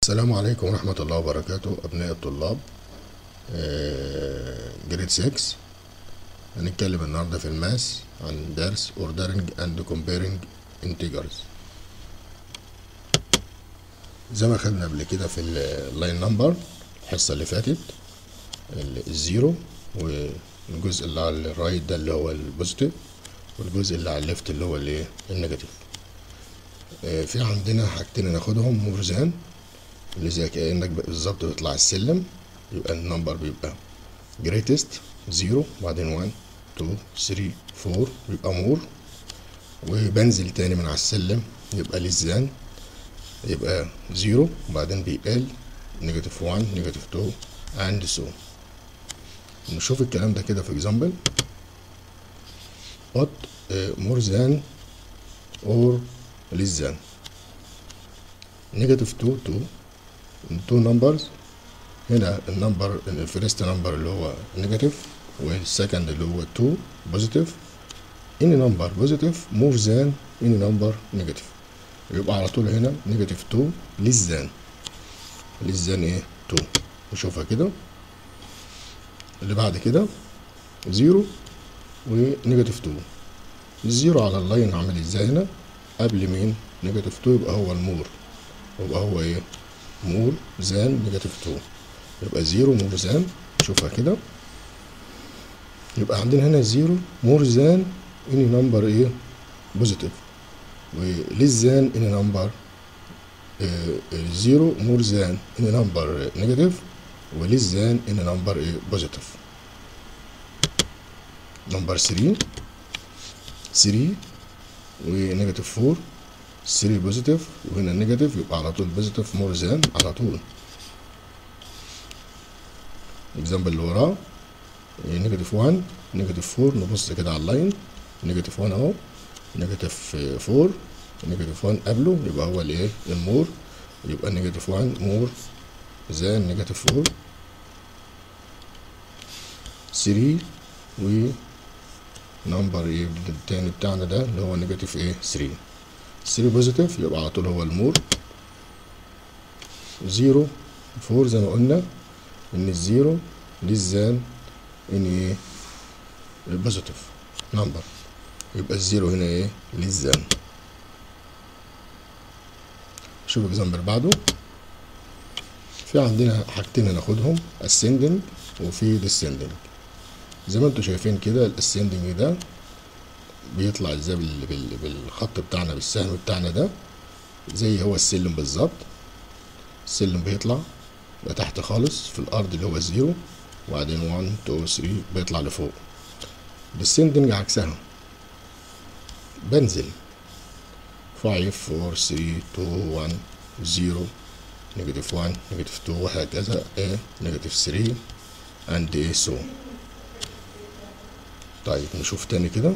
السلام عليكم ورحمة الله وبركاته أبناء الطلاب جريد 6 هنتكلم النهاردة في الماس عن درس ordering and comparing integers زي ما خدنا قبل كده في اللاين نمبر الحصة اللي فاتت الزيرو والجزء اللي على الرايت ده اللي هو البوزيتيف والجزء اللي على الليفت اللي هو الايه النيجاتيف في عندنا حاجتين ناخدهم مورزان اللي زي كأنك بالظبط بيطلع السلم يبقى النمبر بيبقى greatest زيرو بعدين 1 2 3 4 يبقى مور وبنزل تاني من على السلم يبقى لزان يبقى زيرو وبعدين بيقل نيجاتيف 1 نيجاتيف 2 and so نشوف الكلام ده كده في example what uh, more than or less than negative 2 2 two numbers هنا النمبر الفيرست نمبر اللي هو نيجاتيف والسكند اللي هو 2 بوزيتيف any number positive more than any number negative يبقى على طول هنا نيجاتيف 2 less than less than ايه 2 نشوفها كده اللي بعد كده 0 ونيجاتيف 2 الزيرو على اللاين عامل ازاي هنا قبل مين نيجاتيف 2 يبقى هو المور يبقى هو ايه مور زان نيجاتيف 2 يبقى زيرو مور زان شوفها كده يبقى عندنا هنا زيرو مور زان اني نمبر ايه بوزيتيف وليس زان اني نمبر زيرو مور زان اني نمبر نيجاتيف وليس زان اني نمبر ايه بوزيتيف نمبر 3 3 ونيجاتيف 4 3 بوزيتيف وهنا نيجاتيف يبقى على طول بوزيتيف مور ذان على طول الاكزامبل اللي وراه نيجاتيف 1 نيجاتيف 4 نبص كده على اللاين نيجاتيف 1 اهو نيجاتيف 4 نيجاتيف 1 قبله يبقى هو الايه المور يبقى نيجاتيف 1 مور ذان نيجاتيف 4 3 و نمبر ايه التاني بتاعنا ده اللي هو نيجاتيف ايه 3 3 بوزيتيف يبقى على طول هو المور 0 4 زي ما قلنا ان الزيرو للزان ان ايه البوزيتيف نمبر يبقى الزيرو هنا ايه للزان شوف الاكزامبل بعده في عندنا حاجتين هناخدهم ascending وفي descending زي ما انتم شايفين كده الاسندنج ده بيطلع ازاي بال... بال... بالخط بتاعنا بالسهم بتاعنا ده زي هو السلم بالظبط السلم بيطلع يبقى تحت خالص في الارض اللي هو الزيرو وبعدين 1 2 3 بيطلع لفوق السندنج عكسها بنزل 5 4 3 2 1 0 نيجاتيف 1 نيجاتيف 2 وهكذا ايه نيجاتيف 3 اند ايه سو طيب نشوف تاني كده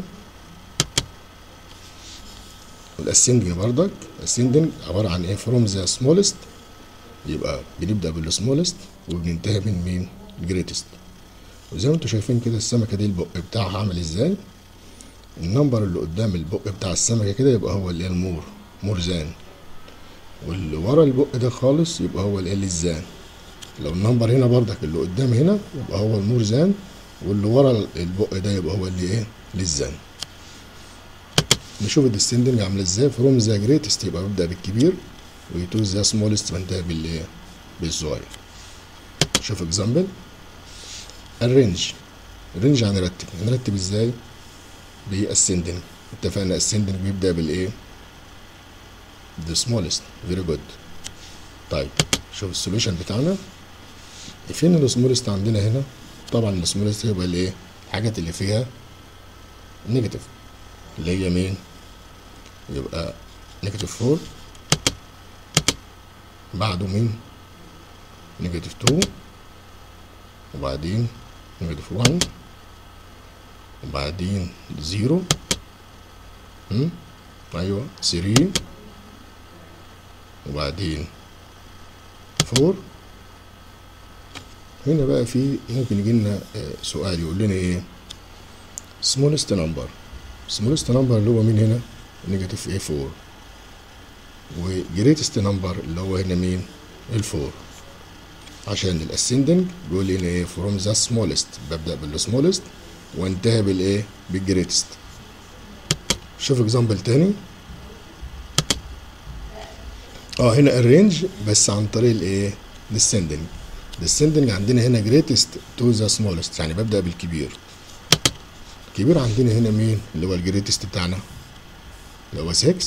الاسندنج بردك الاسندنج عبارة عن ايه فروم ذا سمولست يبقى بنبدأ بالسمولست وبننتهي من مين جريتست وزي ما انتم شايفين كده السمكة دي البق بتاعها عامل ازاي النمبر اللي قدام البق بتاع السمكة كده يبقى هو اللي المور مورزان واللي ورا البق ده خالص يبقى هو اللي الزان لو النمبر هنا بردك اللي قدام هنا يبقى هو المورزان واللي ورا البق ده يبقى هو اللي ايه للزان نشوف الديسندنج عامله ازاي فروم ذا جريتست يبقى ببدا بالكبير ويتو ذا سمولست بنتهي بالايه بالصغير شوف اكزامبل الرينج الرينج هنرتب هنرتب ازاي بالسندنج اتفقنا السندنج بيبدا بالايه the smallest very good طيب شوف السوليوشن بتاعنا فين السمولست عندنا هنا طبعا السمولست يبقى الايه الحاجات اللي فيها نيجاتيف اللي هي مين يبقى نيجاتيف 4 بعده مين نيجاتيف 2 وبعدين نيجاتيف 1 وبعدين 0 هم ايوه 3 وبعدين 4 هنا بقى في ممكن يجي لنا سؤال يقول لنا ايه smallest number smallest number اللي هو مين هنا نيجاتيف ايه 4 وجريتست نمبر اللي هو هنا مين الفور عشان الاسندنج بيقول لي هنا ايه فروم ذا سمولست ببدا بالسمولست وانتهي بالايه بالجريتست شوف اكزامبل تاني اه هنا الرينج بس عن طريق الايه descending descending عندنا هنا greatest to the smallest يعني ببدأ بالكبير الكبير عندنا هنا مين اللي هو الجريتست بتاعنا اللي هو 6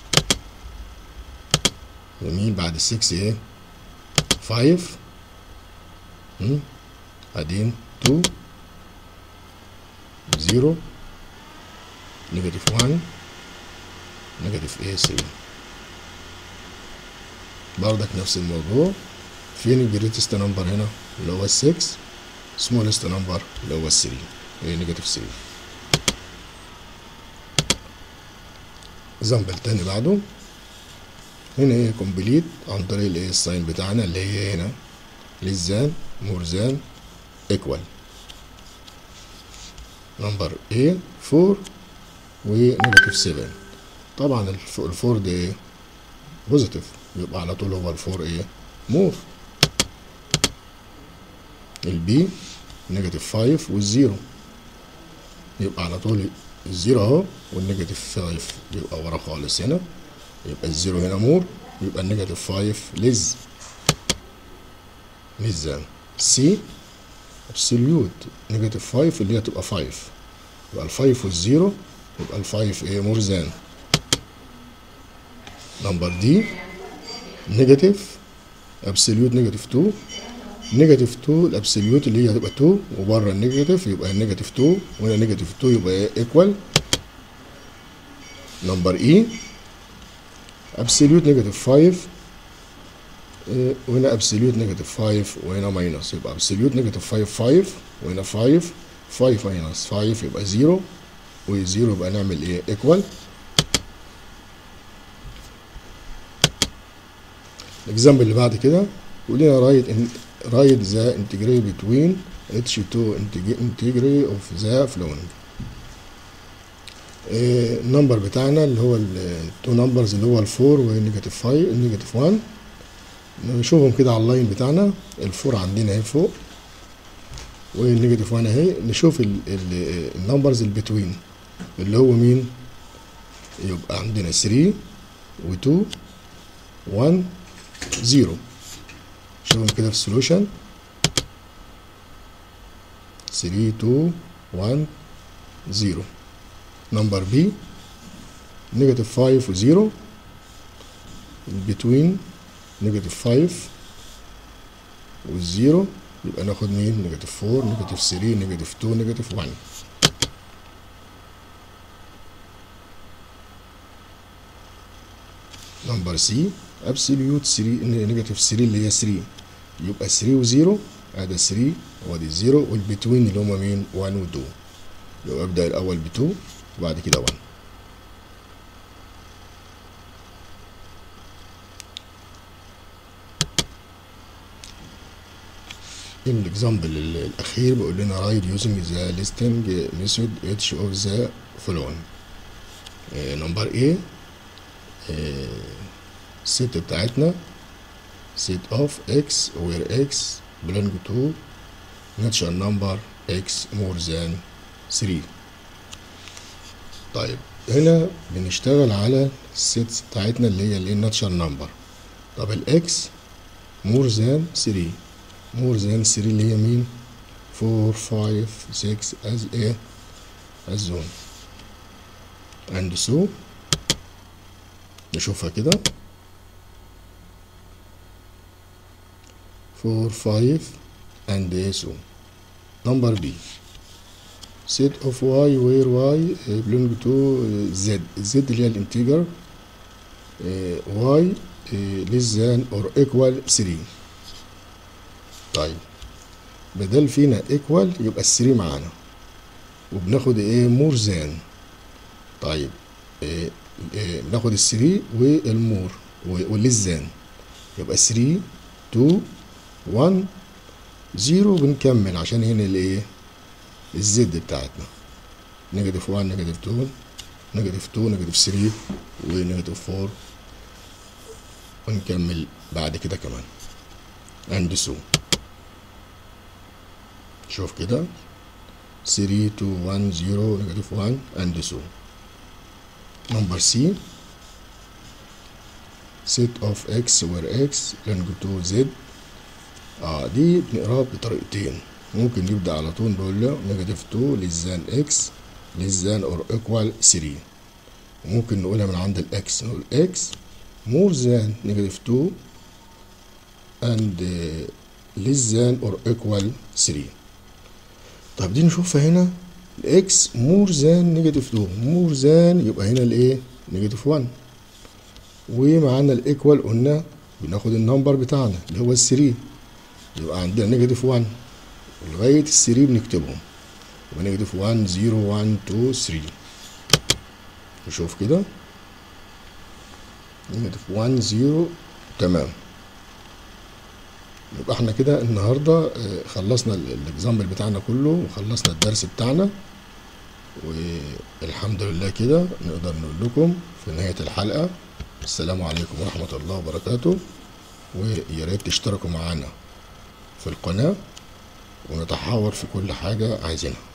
ومين بعد ال 6 ايه 5 هم؟ بعدين 2 0 نيجاتيف 1 نيجاتيف ايه 3 برضك نفس الموضوع فين الجريتست نمبر هنا اللي هو ال 6 سمولست نمبر اللي هو ال 3 ايه نيجاتيف 3 اكزامبل تاني بعده هنا ايه كومبليت عن طريق الايه الساين بتاعنا اللي هي هنا للزان مورزان ايكوال نمبر ايه 4 ونيجاتيف 7 طبعا الفور ده ايه بوزيتيف يبقى على طول هو الفور ايه مور البي نيجاتيف 5 والزيرو يبقى على طول الزيرو اهو والنيجاتيف 5 يبقى ورا خالص هنا يبقى الزيرو هنا مور يبقى النيجاتيف 5 لز لزان سي ابسوليوت نيجاتيف 5 اللي هي تبقى 5 يبقى ال 5 والزيرو يبقى ال 5 ايه مور ذان نمبر دي نيجاتيف ابسوليوت نيجاتيف 2 نيجاتيف 2 الابسوليوت اللي هي هتبقى 2 وبره النيجاتيف يبقى النيجاتيف 2 وهنا نيجاتيف 2 يبقى ايكوال نمبر اي ابسوليوت نيجاتيف 5 وهنا ابسوليوت نيجاتيف 5 وهنا ماينس يبقى ابسوليوت نيجاتيف 5 5 وهنا 5 5 ماينس 5 يبقى 0 و0 يبقى نعمل ايه ايكوال الاكزامبل اللي بعد كده يقول لنا رايت رايت ذا انتجري بتوين اتش 2 انتجري اوف ذا فلوينج النمبر بتاعنا اللي هو التو نمبرز اللي هو الفور والنيجاتيف 5 النيجاتيف 1 نشوفهم كده على اللاين بتاعنا الفور عندنا اهي فوق والنيجاتيف 1 اهي نشوف النمبرز البتوين اللي هو مين يبقى عندنا 3 و2 1 0 شوفهم كده في السولوشن 3 2 1 0 نمبر بي نيجاتيف 5 و 0 between نيجاتيف 5 والزيرو يبقى ناخد مين نيجاتيف 4 نيجاتيف 3 نيجاتيف 2 نيجاتيف 1 نمبر سي ابسوليوت 3 نيجاتيف 3 اللي هي 3 يبقى 3 و0 ادي 3 وادي 0 والبتوين اللي هما مين 1 و 2 يبقى ابدا الاول ب 2 وبعد كده 1 الاكزامبل الاخير بيقول لنا رايت يوزنج ذا ليستنج ميثود اتش اوف ذا فلون نمبر ايه الست بتاعتنا set of x where x belong to natural number x more than 3 طيب هنا بنشتغل على الست بتاعتنا اللي هي الايه natural number طب الاكس more than 3 more than 3 اللي هي مين 4 5 6 as a as zone and so نشوفها كده 4 5 and so number B set of y where y belong to z z اللي هي الانتجر y less than or equal 3 طيب بدل فينا equal يبقى ال 3 معانا وبناخد ايه more than طيب إيه إيه بناخد ال 3 والمور والليس than يبقى 3 2 1 0 بنكمل عشان هنا الايه الزد بتاعتنا نيجاتيف 1 نيجاتيف 2 نيجاتيف 2 نيجاتيف 3 ونيجاتيف 4 ونكمل بعد كده كمان and so شوف كده 3 2 1 0 negative 1 and so number C set of x where x belong to z اه دي بنقراها بطريقتين ممكن نبدأ على طول نقول له نيجاتيف 2 للزان اكس للزان اور ايكوال 3 وممكن نقولها من عند الاكس نقول اكس مور ذان نيجاتيف 2 and less than or equal 3 طب دي نشوفها هنا الاكس مور ذان نيجاتيف 2 مور ذان يبقى هنا الايه نيجاتيف 1 ومعانا الايكوال قلنا بناخد النمبر بتاعنا اللي هو ال 3 يبقى عندنا نيجاتيف 1 لغاية ال 3 بنكتبهم يبقى نيجاتيف 1 0 1 2 3 نشوف كده نيجاتيف 1 0 تمام يبقى احنا كده النهارده خلصنا الاكزامبل بتاعنا كله وخلصنا الدرس بتاعنا والحمد لله كده نقدر نقول لكم في نهاية الحلقة السلام عليكم ورحمة الله وبركاته ويا ريت تشتركوا معانا في القناة ونتحاور في كل حاجة عايزينها